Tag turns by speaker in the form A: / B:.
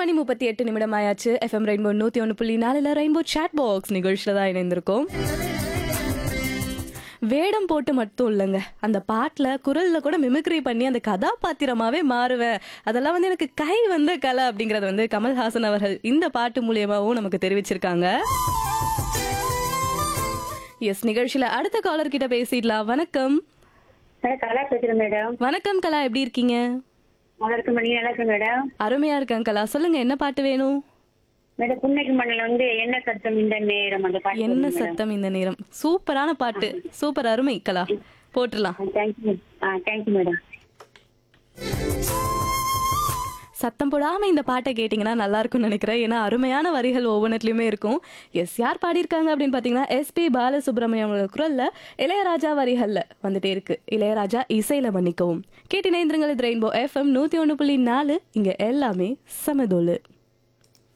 A: மணி முப்பத்தி எட்டு நிமிடம் ஆயாச்சு எஃப்எம் ரெயின்போ நூத்தி ஒன்று புள்ளி நாலுல ரெயின்போ சாட் பாக்ஸ் நிகழ்ச்சியில தான் இணைந்திருக்கோம் வேடம் போட்டு மட்டும் இல்லைங்க அந்த பாட்டில் குரல்ல கூட மிமிக்ரி பண்ணி அந்த கதாபாத்திரமாவே மாறுவேன் அதெல்லாம் வந்து எனக்கு கை வந்த கலை அப்படிங்கறது வந்து கமல்ஹாசன் அவர்கள் இந்த பாட்டு மூலியமாவும் நமக்கு தெரிவிச்சிருக்காங்க எஸ் நிகழ்ச்சியில அடுத்த காலர் கிட்ட பேசிடலாம் வணக்கம்
B: மேடம் கலா பேசுறேன் மேடம்
A: வணக்கம் கலா எப்படி இருக்கீங்க
B: நல்லா இருக்கு மணி நல்லா இருக்கு மேடம்
A: அருமையா இருக்கேன் கலா சொல்லுங்க என்ன பாட்டு வேணும்
B: மேடம் புன்னகை மண்ணில் வந்து என்ன சத்தம் இந்த நேரம் அந்த பாட்டு
A: என்ன சத்தம் இந்த நேரம் சூப்பரான பாட்டு சூப்பர் அருமை கலா போட்டுடலாம்
B: தேங்க்யூ ஆ தேங்க்யூ மேடம்
A: சத்தம் போடாம இந்த பாட்டை கேட்டிங்கன்னா நல்லா இருக்கும்னு நினைக்கிறேன் ஏன்னா அருமையான வரிகள் ஒவ்வொன்றத்துலையுமே இருக்கும் எஸ் யார் பாடியிருக்காங்க அப்படின்னு பார்த்தீங்கன்னா எஸ்பி பாலசுப்ரமணியம் குரல்ல இளையராஜா வரிகள்ல வந்துட்டே இருக்கு இளையராஜா இசையில மன்னிக்கவும் கேட்டினேந்திரங்கள் இது ரெயின்போ எஃப்எம் நூத்தி ஒன்று புள்ளி நாலு இங்க எல்லாமே சமதோலு